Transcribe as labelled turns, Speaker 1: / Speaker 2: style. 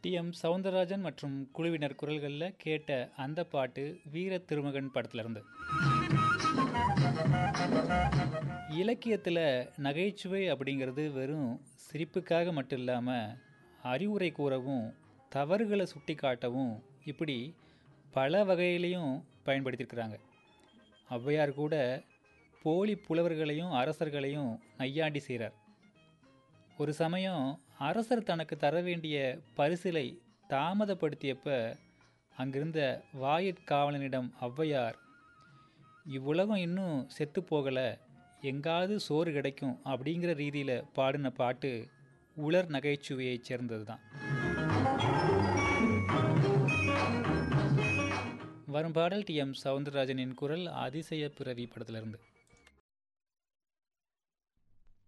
Speaker 1: D M Soundararajan மற்றும் குழுவினர் குரல்களில் கேட்ட அந்த பாட்டு வீர திருமகன் படத்திலிருந்து இலக்கியத்தில் நகைச்சுவை அப்படிங்கிறது வெறும் சிரிப்புக்காக மட்டும் இல்லாமல் அறிவுரை கூறவும் தவறுகளை சுட்டி காட்டவும் இப்படி பல வகையிலையும் பயன்படுத்தியிருக்கிறாங்க ஔவையார் கூட போலி புலவர்களையும் அரசர்களையும் நையாண்டி செய்கிறார் ஒரு சமயம் அரசர் தனக்கு தர வேண்டிய பரிசிலை தாமதப்படுத்தியப்ப அங்கிருந்த வாயிற்காவலனிடம் ஔவையார் இவ்வுலகம் இன்னும் செத்து போகலை எங்காவது சோறு கிடைக்கும் அப்படிங்கிற ரீதியில் பாடின பாட்டு உலர் நகைச்சுவையைச் சேர்ந்தது தான் வரும் பாடல் டி எம் சவுந்தரராஜனின் குரல் அதிசய பிறவி படத்திலிருந்து